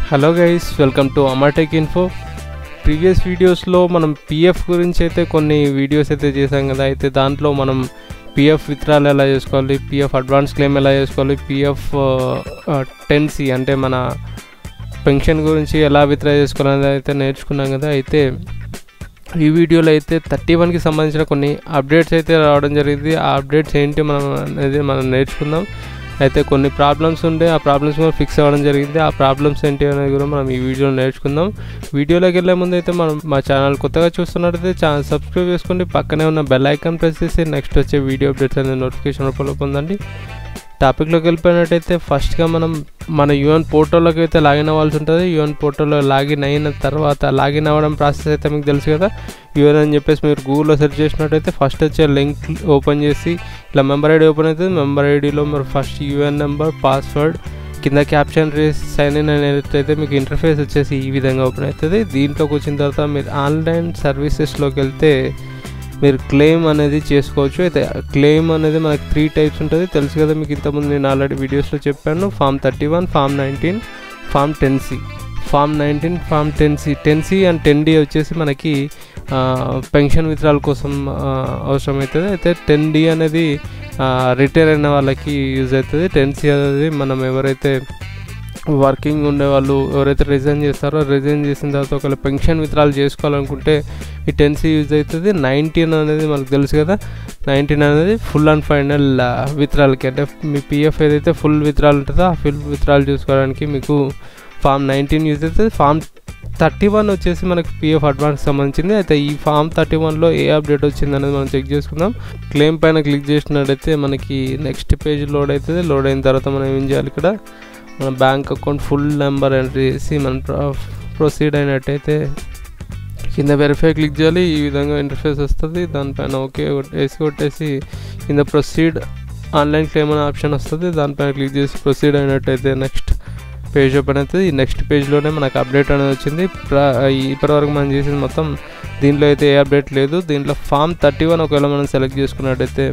hello guys welcome to Amatech info previous వీడియోస్లో మనం PF గురించి అయితే కొన్ని వీడియోస్ అయితే చేసాం కదా అయితే దాంట్లో మనం పిఎఫ్ విత్డ్రాల్ ఎలా చేసుకోవాలి పిఎఫ్ అడ్వాన్స్ క్లెయిమ్ ఎలా చేసుకోవాలి పిఎఫ్ టెన్ సి అంటే మన పెన్షన్ గురించి ఎలా విత్డ్రా చేసుకోవాలని అయితే నేర్చుకున్నాం కదా అయితే ఈ వీడియోలో అయితే థర్టీ వన్కి సంబంధించిన కొన్ని అప్డేట్స్ అయితే రావడం జరిగింది ఆ అప్డేట్స్ ఏంటి మనం అనేది మనం నేర్చుకుందాం అయితే కొన్ని ప్రాబ్లమ్స్ ఉండే ఆ ప్రాబ్లమ్స్ కూడా ఫిక్స్ అవ్వడం జరిగింది ఆ ప్రాబ్లమ్స్ ఏంటి అనేది కూడా మనం ఈ వీడియోలో నేర్చుకుందాం వీడియోలోకి వెళ్ళే ముందు అయితే మనం మా ఛానల్ కొత్తగా చూస్తున్నట్టయితే ఛానల్ సబ్స్క్రైబ్ చేసుకోండి పక్కనే ఉన్న బెల్ ఐకాన్ ప్రెస్ చేసి నెక్స్ట్ వచ్చే వీడియో అప్డేట్స్ అనేది నోటిఫికేషన్ రూపంలో పొందండి టాపిక్లోకి వెళ్ళిపోయినట్టయితే ఫస్ట్గా మనం మన యూఎన్ పోర్టల్లోకి అయితే లాగిన్ అవ్వాల్సి ఉంటుంది యూఎన్ పోర్టల్లో లాగిన్ అయిన తర్వాత లాగిన్ అవ్వడం ప్రాసెస్ అయితే మీకు తెలుసు కదా యూఎన్ అని చెప్పేసి మీరు గూగుల్లో సెర్చ్ చేసినట్టయితే ఫస్ట్ వచ్చే లింక్ ఓపెన్ చేసి ఇలా మెంబర్ ఐడి ఓపెన్ అవుతుంది మెంబర్ ఐడిలో మీరు ఫస్ట్ యూఎన్ నెంబర్ పాస్వర్డ్ కింద క్యాప్షన్ రేస్ సైన్ ఇన్ అనేటైతే మీకు ఇంటర్ఫేస్ వచ్చేసి ఈ విధంగా ఓపెన్ అవుతుంది దీంట్లోకి వచ్చిన తర్వాత మీరు ఆన్లైన్ సర్వీసెస్లోకి వెళ్తే మీరు క్లెయిమ్ అనేది చేసుకోవచ్చు అయితే క్లెయిమ్ అనేది మనకి త్రీ టైప్స్ ఉంటుంది తెలుసు కదా మీకు ఇంతకుముందు నేను ఆల్రెడీ వీడియోస్లో చెప్పాను form thirty one form nineteen form ten C form nineteen form ten C ten C and ten D వచ్చేసి మనకి పెన్షన్ విత్రాల కోసం అవసరమవుతుంది అయితే టెన్ డి అనేది రిటైర్ అయిన వాళ్ళకి యూజ్ అవుతుంది టెన్ సి అనేది మనం ఎవరైతే వర్కింగ్ ఉండే వాళ్ళు ఎవరైతే రిజైన్ చేస్తారో రిజైన్ చేసిన తర్వాత ఒకవేళ పెన్షన్ విత్రాలు చేసుకోవాలనుకుంటే ఈ టెన్ సి యూజ్ అవుతుంది నైన్టీన్ అనేది మనకు తెలుసు కదా నైన్టీన్ అనేది ఫుల్ అండ్ ఫైనల్ విత్రాలకి అంటే మీ పిఎఫ్ ఏదైతే ఫుల్ విత్రాలు ఉంటుందో ఆ ఫుల్ విత్రాలు చూసుకోవడానికి మీకు ఫామ్ నైన్టీన్ యూజ్ అవుతుంది ఫామ్ థర్టీ వన్ వచ్చేసి మనకి పిఎఫ్ అడ్వాన్స్ సంబంధించింది అయితే ఈ ఫామ్ థర్టీ వన్లో ఏ అప్డేట్ వచ్చింది అనేది మనం చెక్ చేసుకుందాం క్లెయిమ్ పైన క్లిక్ చేసినట్టయితే మనకి నెక్స్ట్ పేజ్ లోడ్ అవుతుంది లోడ్ అయిన తర్వాత మనం ఏం చేయాలి ఇక్కడ మన bank account full number entry చేసి మనం ప్రొసీడ్ అయినట్టయితే కింద వెరిఫై క్లిక్ చేయాలి ఈ విధంగా ఇంటర్ఫేస్ వస్తుంది దానిపైన ఓకే వేసి కొట్టేసి కింద ప్రొసీడ్ ఆన్లైన్ క్లెయిమ్ అనే ఆప్షన్ వస్తుంది దానిపైన క్లిక్ చేసి ప్రొసీడ్ అయినట్టయితే నెక్స్ట్ పేజ్ ఓపెన్ అవుతుంది ఈ నెక్స్ట్ పేజ్లోనే మనకు అప్డేట్ అనేది వచ్చింది ఇప్పటివరకు మనం చేసింది మొత్తం దీంట్లో అయితే ఏ అప్డేట్ లేదు దీంట్లో ఫామ్ థర్టీ వన్ ఒకవేళ మనం సెలెక్ట్ చేసుకున్నట్టయితే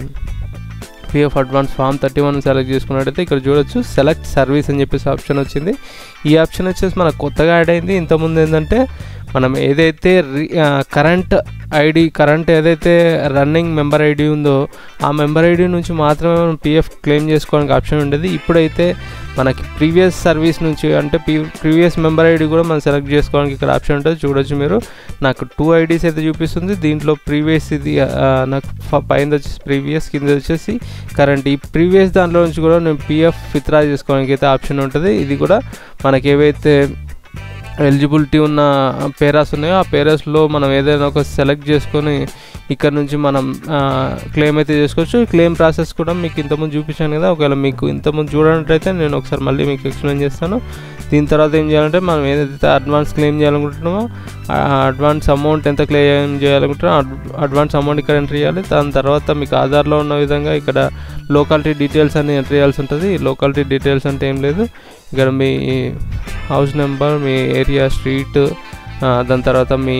PF advance form thirty one select చేసుకున్నట్టయితే ఇక్కడ చూడొచ్చు సెలెక్ట్ సర్వీస్ అని చెప్పేసి ఆప్షన్ వచ్చింది ఈ ఆప్షన్ వచ్చేసి మనకు కొత్తగా యాడ్ అయింది ఇంతకుముందు ఏంటంటే మనం ఏదైతే కరెంట్ ఐడి కరెంట్ ఏదైతే రన్నింగ్ మెంబర్ ఐడి ఉందో ఆ మెంబర్ ఐడి నుంచి మాత్రమే మనం పిఎఫ్ క్లెయిమ్ చేసుకోవడానికి ఆప్షన్ ఉండేది ఇప్పుడైతే మనకి ప్రీవియస్ సర్వీస్ నుంచి అంటే ప్రీవియస్ మెంబర్ ఐడి కూడా మనం సెలెక్ట్ చేసుకోవడానికి ఇక్కడ ఆప్షన్ ఉంటుంది చూడొచ్చు మీరు నాకు టూ ఐడీస్ అయితే చూపిస్తుంది దీంట్లో ప్రీవియస్ ఇది నాకు పైన వచ్చేసి ప్రీవియస్ కింద వచ్చేసి కరెంట్ ఈ ప్రీవియస్ దాంట్లో నుంచి కూడా నేను పిఎఫ్ విత్డ్రా చేసుకోవడానికి అయితే ఆప్షన్ ఉంటుంది ఇది కూడా మనకి ఏవైతే ఎలిజిబిలిటీ ఉన్న పేరాస్ ఉన్నాయో ఆ పేరాస్లో మనం ఏదైనా ఒక సెలెక్ట్ చేసుకొని ఇక్కడ నుంచి మనం క్లెయిమ్ అయితే చేసుకోవచ్చు క్లెయిమ్ ప్రాసెస్ కూడా మీకు ఇంతకుముందు చూపించాను కదా ఒకవేళ మీకు ఇంతకుముందు చూడనట్టయితే నేను ఒకసారి మళ్ళీ మీకు ఎక్స్ప్లెయిన్ చేస్తాను దీని తర్వాత ఏం చేయాలంటే మనం ఏదైతే అడ్వాన్స్ క్లెయిమ్ చేయాలనుకుంటున్నామో అడ్వాన్స్ అమౌంట్ ఎంత క్లెయిమ్ చేయాలనుకుంటున్నామో అడ్వాన్స్ అమౌంట్ ఇక్కడ ఎంటర్ చేయాలి దాని తర్వాత మీకు ఆధార్లో ఉన్న విధంగా ఇక్కడ లోకాలిటీ డీటెయిల్స్ అన్ని ఎంటర్ చేయాల్సి ఉంటుంది లోకాలిటీ డీటెయిల్స్ అంటే ఏం లేదు ఇక్కడ మీ హౌస్ నెంబర్ మీ ఏరియా స్ట్రీట్ దాని తర్వాత మీ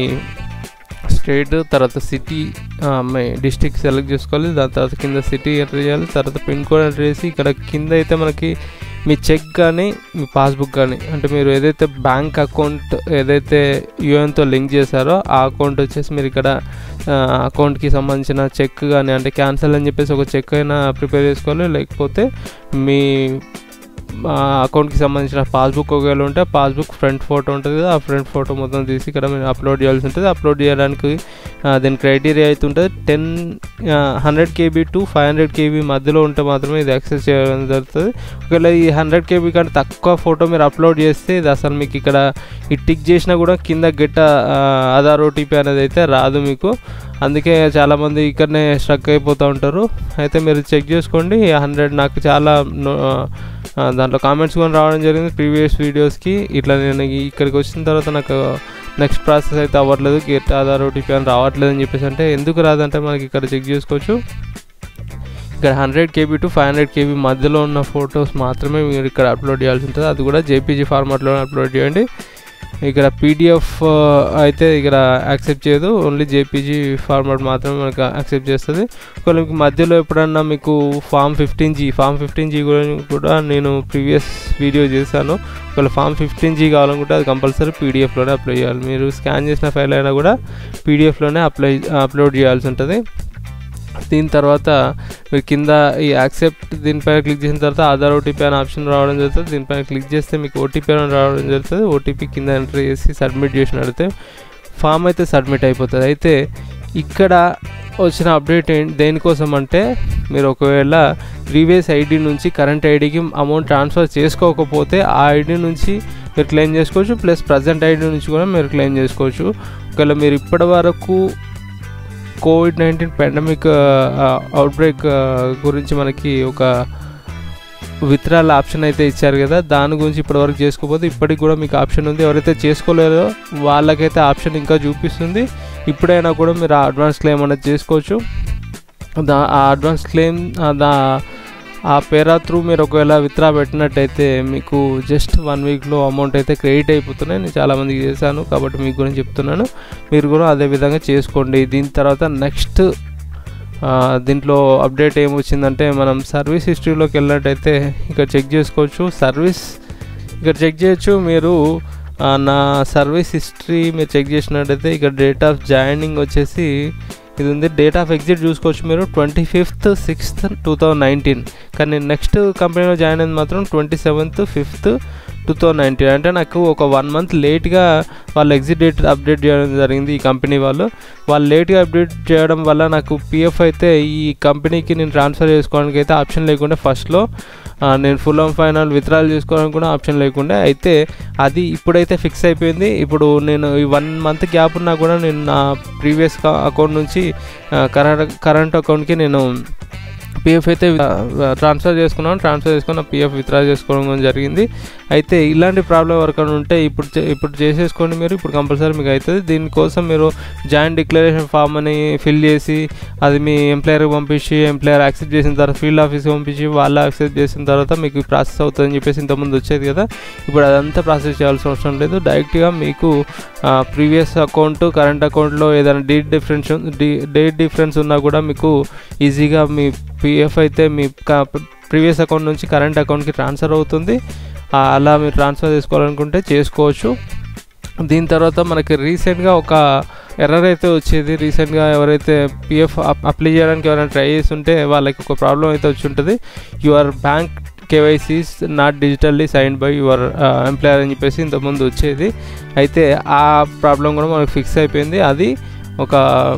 స్టేట్ తర్వాత సిటీ మీ డిస్టిక్ సెలెక్ట్ చేసుకోవాలి దాని తర్వాత కింద సిటీ ఎంటర్ చేయాలి తర్వాత పిన్ కోడ్ ఎంటర్ చేసి ఇక్కడ కింద అయితే మనకి మీ చెక్ కానీ మీ పాస్బుక్ కానీ అంటే మీరు ఏదైతే బ్యాంక్ అకౌంట్ ఏదైతే యూఎన్తో లింక్ చేశారో ఆ అకౌంట్ వచ్చేసి మీరు ఇక్కడ అకౌంట్కి సంబంధించిన చెక్ కానీ అంటే క్యాన్సిల్ అని చెప్పేసి ఒక చెక్ అయినా ప్రిపేర్ చేసుకోవాలి లేకపోతే మీ అకౌంట్కి సంబంధించిన పాస్బుక్ ఒకవేళ ఉంటే పాస్బుక్ ఫ్రంట్ ఫోటో ఉంటుంది కదా ఆ ఫ్రంట్ ఫోటో మొత్తం తీసి ఇక్కడ మీరు అప్లోడ్ చేయాల్సి ఉంటుంది అప్లోడ్ చేయడానికి దీని క్రైటీరియా అయితే ఉంటుంది ten hundred KB to five hundred KB మధ్యలో ఉంటే మాత్రమే ఇది యాక్సెస్ చేయడం జరుగుతుంది ఒకవేళ ఈ హండ్రెడ్ కేబీ కంటే తక్కువ ఫోటో మీరు అప్లోడ్ చేస్తే ఇది అసలు మీకు ఇక్కడ ఈ టిక్ చేసినా కూడా కింద గెట్ట ఆధార్ ఓటీపీ అనేది అయితే రాదు మీకు అందుకే చాలామంది ఇక్కడనే స్ట్రక్ అయిపోతూ ఉంటారు అయితే మీరు చెక్ చేసుకోండి హండ్రెడ్ నాకు చాలా దాంట్లో కామెంట్స్ కూడా రావడం జరిగింది ప్రీవియస్ వీడియోస్కి ఇట్లా నేను ఇక్కడికి వచ్చిన తర్వాత నాకు నెక్స్ట్ ప్రాసెస్ అయితే అవ్వట్లేదు గెట్ ఆధార్ ఓటీపీ అని రావట్లేదు అని చెప్పేసి అంటే ఎందుకు రాదంటే మనకి ఇక్కడ చెక్ చేసుకోవచ్చు ఇక్కడ hundred KB to five hundred KB మధ్యలో ఉన్న ఫొటోస్ మాత్రమే మీరు ఇక్కడ అప్లోడ్ చేయాల్సి ఉంటుంది అది కూడా జేపీజీ ఫార్మాట్లో అప్లోడ్ చేయండి ఇక్కడ పీడిఎఫ్ అయితే ఇక్కడ యాక్సెప్ట్ చేయదు ఓన్లీ జేపీజీ ఫార్మాట్ మాత్రమే మనకు యాక్సెప్ట్ చేస్తుంది ఒకవేళ మీకు మధ్యలో ఎప్పుడన్నా మీకు form fifteen G form fifteen G కూడా నేను ప్రీవియస్ వీడియో చేశాను ఒకవేళ ఫామ్ ఫిఫ్టీన్ జీ కావాలనుకుంటే అది కంపల్సరీ పీడిఎఫ్లోనే అప్లై చేయాలి మీరు స్కాన్ చేసిన ఫైల్ అయినా కూడా పీడిఎఫ్లోనే అప్లై అప్లోడ్ చేయాల్సి ఉంటుంది దీని తర్వాత మీరు కింద ఈ యాక్సెప్ట్ దీనిపైన క్లిక్ చేసిన తర్వాత ఆధార్ ఓటీపీ అనే ఆప్షన్ రావడం జరుగుతుంది దీనిపైన క్లిక్ చేస్తే మీకు ఓటీపీ అని రావడం జరుగుతుంది ఓటీపీ కింద ఎంటర్ చేసి సబ్మిట్ చేసినట్లయితే ఫామ్ అయితే సబ్మిట్ అయిపోతుంది అయితే ఇక్కడ వచ్చిన అప్డేట్ ఏంటి దేనికోసం అంటే మీరు ఒకవేళ ప్రీవియస్ ఐడి నుంచి కరెంట్ ఐడికి అమౌంట్ ట్రాన్స్ఫర్ చేసుకోకపోతే ఆ ఐడి నుంచి మీరు క్లెయిమ్ చేసుకోవచ్చు ప్లస్ ప్రజెంట్ ఐడి నుంచి కూడా మీరు క్లెయిమ్ చేసుకోవచ్చు ఒకవేళ మీరు ఇప్పటి వరకు కోవిడ్ నైన్టీన్ పాండమిక్ అవుట్బ్రేక్ గురించి మనకి ఒక విత్రాల ఆప్షన్ అయితే ఇచ్చారు కదా దాని గురించి ఇప్పటివరకు చేసుకోకపోతే ఇప్పటికి కూడా మీకు ఆప్షన్ ఉంది ఎవరైతే చేసుకోలేరో వాళ్ళకైతే ఆప్షన్ ఇంకా చూపిస్తుంది ఇప్పుడైనా కూడా మీరు ఆ అడ్వాన్స్ క్లెయిమ్ అనేది చేసుకోవచ్చు దా ఆ అడ్వాన్స్ క్లెయిమ్ దా ఆ పేరా త్రూ మీరు ఒకవేళ విత్డ్రా పెట్టినట్టయితే మీకు జస్ట్ వన్ వీక్లో అమౌంట్ అయితే క్రెడిట్ అయిపోతున్నాయి నేను చాలామందికి చేశాను కాబట్టి మీకు గురించి చెప్తున్నాను మీరు కూడా అదే విధంగా చేసుకోండి దీని తర్వాత నెక్స్ట్ దీంట్లో అప్డేట్ ఏమొచ్చిందంటే మనం సర్వీస్ హిస్టరీలోకి వెళ్ళినట్టయితే ఇక్కడ చెక్ చేసుకోవచ్చు సర్వీస్ ఇక్కడ చెక్ చేయొచ్చు మీరు నా సర్వీస్ హిస్టరీ మీరు చెక్ చేసినట్టయితే ఇక్కడ డేట్ ఆఫ్ జాయినింగ్ వచ్చేసి ఇది ఉంది డేట్ ఆఫ్ ఎగ్జిట్ చూసుకోవచ్చు మీరు twenty fifth sixth two thousand nineteen కానీ నెక్స్ట్ కంపెనీలో జాయిన్ అయింది మాత్రం twenty seventh fifth two thousand nineteen అంటే నాకు ఒక వన్ మంత్ లేట్గా వాళ్ళు ఎగ్జిట్ డేట్ అప్డేట్ చేయడం జరిగింది ఈ కంపెనీ వాళ్ళు వాళ్ళు లేట్గా అప్డేట్ చేయడం వల్ల నాకు పిఎఫ్ అయితే ఈ కంపెనీకి నేను ట్రాన్స్ఫర్ చేసుకోవడానికి అయితే ఆప్షన్ లేకుండా ఫస్ట్లో నేను ఫుల్ ఆన్ ఫైనల్ విత్డ్రాల్ చేసుకోవడానికి కూడా ఆప్షన్ లేకుండా అయితే అది ఇప్పుడైతే ఫిక్స్ అయిపోయింది ఇప్పుడు నేను ఈ వన్ మంత్ గ్యాప్ ఉన్నా కూడా నేను నా ప్రీవియస్ అకౌంట్ నుంచి కరెంట్ కరెంట్ అకౌంట్కి నేను పిఎఫ్ అయితే ట్రాన్స్ఫర్ చేసుకున్నాను ట్రాన్స్ఫర్ చేసుకున్న పిఎఫ్ విత్డ్రా చేసుకోవడం జరిగింది అయితే ఇలాంటి ప్రాబ్లం ఎవరికైనా ఉంటే ఇప్పుడు ఇప్పుడు చేసేసుకోండి మీరు ఇప్పుడు కంపల్సరీ మీకు అవుతుంది దీనికోసం మీరు జాయింట్ డిక్లరేషన్ ఫామ్ అని ఫిల్ చేసి అది మీ ఎంప్లాయర్కి పంపించి ఎంప్లాయర్ యాక్సెప్ట్ చేసిన తర్వాత ఫీల్డ్ ఆఫీస్కి పంపించి వాళ్ళు యాక్సెప్ట్ చేసిన తర్వాత మీకు ప్రాసెస్ అవుతుందని చెప్పేసి ఇంతకుముందు వచ్చేది కదా ఇప్పుడు అదంతా ప్రాసెస్ చేయాల్సిన అవసరం లేదు డైరెక్ట్గా మీకు ప్రీవియస్ అకౌంట్ కరెంట్ అకౌంట్లో ఏదైనా డేట్ డిఫరెన్స్ డేట్ డిఫరెన్స్ ఉన్నా కూడా మీకు ఈజీగా మీ పిఎఫ్ అయితే మీ ప్రీవియస్ అకౌంట్ నుంచి కరెంట్ అకౌంట్కి ట్రాన్స్ఫర్ అవుతుంది అలా మీరు ట్రాన్స్ఫర్ చేసుకోవాలనుకుంటే చేసుకోవచ్చు దీని తర్వాత మనకి రీసెంట్గా ఒక ఎర్రర్ అయితే వచ్చేది రీసెంట్గా ఎవరైతే పిఎఫ్ అప్లై చేయడానికి ఎవరైనా ట్రై చేస్తుంటే వాళ్ళకి ఒక ప్రాబ్లం అయితే వచ్చి ఉంటుంది your bank KYC is not digitally sign by your employer అని చెప్పేసి ఇంతకుముందు వచ్చేది అయితే ఆ ప్రాబ్లం కూడా మనకు ఫిక్స్ అయిపోయింది అది ఒక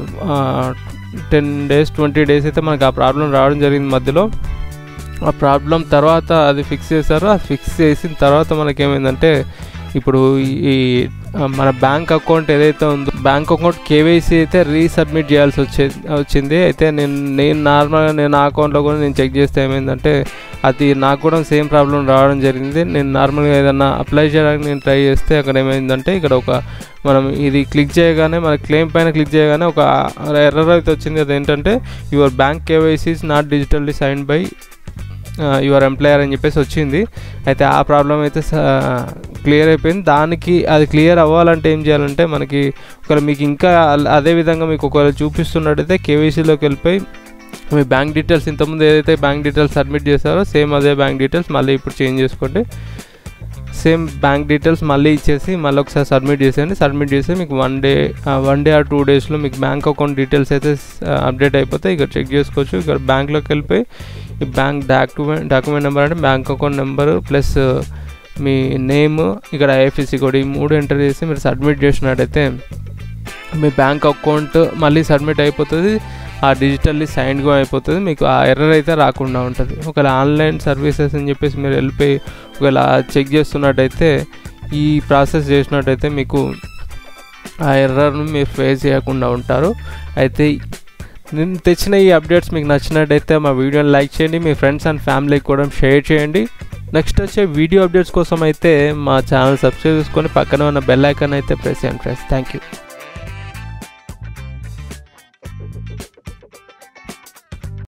టెన్ డేస్ ట్వంటీ డేస్ అయితే మనకు ఆ ప్రాబ్లం రావడం జరిగింది మధ్యలో ఆ ప్రాబ్లం తర్వాత అది ఫిక్స్ చేశారు అది ఫిక్స్ చేసిన తర్వాత మనకేమైందంటే ఇప్పుడు ఈ మన బ్యాంక్ అకౌంట్ ఏదైతే ఉందో బ్యాంక్ అకౌంట్ కేవైసీ అయితే రీసబ్మిట్ చేయాల్సి వచ్చే వచ్చింది అయితే నేను నేను నార్మల్గా నేను నా అకౌంట్లో కూడా నేను చెక్ చేస్తే ఏమైందంటే అది నాకు కూడా సేమ్ ప్రాబ్లం రావడం జరిగింది నేను నార్మల్గా ఏదన్నా అప్లై చేయడానికి నేను ట్రై చేస్తే అక్కడ ఏమైందంటే ఇక్కడ ఒక మనం ఇది క్లిక్ చేయగానే మన క్లెయిమ్ పైన క్లిక్ చేయగానే ఒక ఎర్రర్ అయితే వచ్చింది అదేంటంటే your bank KYC is not digitally sign by your employer అని చెప్పేసి వచ్చింది అయితే ఆ ప్రాబ్లం అయితే క్లియర్ అయిపోయింది దానికి అది క్లియర్ అవ్వాలంటే ఏం చేయాలంటే మనకి ఒకవేళ మీకు ఇంకా అదే విధంగా మీకు ఒకవేళ చూపిస్తున్నట్టయితే కేవైసీలోకి వెళ్ళిపోయి మీ బ్యాంక్ డీటెయిల్స్ ఇంతకుముందు ఏదైతే బ్యాంక్ డీటెయిల్స్ సబ్మిట్ చేశారో సేమ్ అదే బ్యాంక్ డీటెయిల్స్ మళ్ళీ ఇప్పుడు చేంజ్ చేసుకోండి సేమ్ బ్యాంక్ డీటెయిల్స్ మళ్ళీ ఇచ్చేసి మళ్ళీ ఒకసారి సబ్మిట్ చేసేయండి సబ్మిట్ చేస్తే మీకు one day one day or two డేస్లో మీకు బ్యాంక్ అకౌంట్ డీటెయిల్స్ అయితే అప్డేట్ అయిపోతాయి ఇక్కడ చెక్ చేసుకోవచ్చు ఇక్కడ బ్యాంక్లోకి వెళ్ళిపోయి ఈ బ్యాంక్ డాక్యుమెంట్ డాక్యుమెంట్ నెంబర్ అంటే బ్యాంక్ అకౌంట్ నెంబర్ ప్లస్ మీ నేమ్ ఇక్కడ ఐఎఫ్ఎస్సి కోడ్ ఈ మూడు ఎంటర్ చేసి మీరు సబ్మిట్ చేసినట్టయితే మీ బ్యాంక్ అకౌంట్ మళ్ళీ సబ్మిట్ అయిపోతుంది ఆ డిజిటల్లీ సైన్గా అయిపోతుంది మీకు ఆ ఎర్రర్ అయితే రాకుండా ఉంటుంది ఒకవేళ ఆన్లైన్ సర్వీసెస్ అని చెప్పేసి మీరు వెళ్ళిపోయి ఒకవేళ చెక్ చేస్తున్నట్టయితే ఈ ప్రాసెస్ చేసినట్టయితే మీకు ఆ ఎర్రర్ను మీరు ఫేస్ చేయకుండా ఉంటారు అయితే నేను తెచ్చిన ఈ అప్డేట్స్ మీకు నచ్చినట్టయితే మా వీడియోని లైక్ చేయండి మీ ఫ్రెండ్స్ అండ్ ఫ్యామిలీకి కూడా షేర్ చేయండి నెక్స్ట్ వచ్చే వీడియో అప్డేట్స్ కోసం అయితే మా ఛానల్ సబ్స్క్రైబ్ చేసుకొని పక్కన ఉన్న బెల్ ఐకాన్ అయితే ప్రెస్ చేయండి ఫ్రెండ్స్ థ్యాంక్ యూ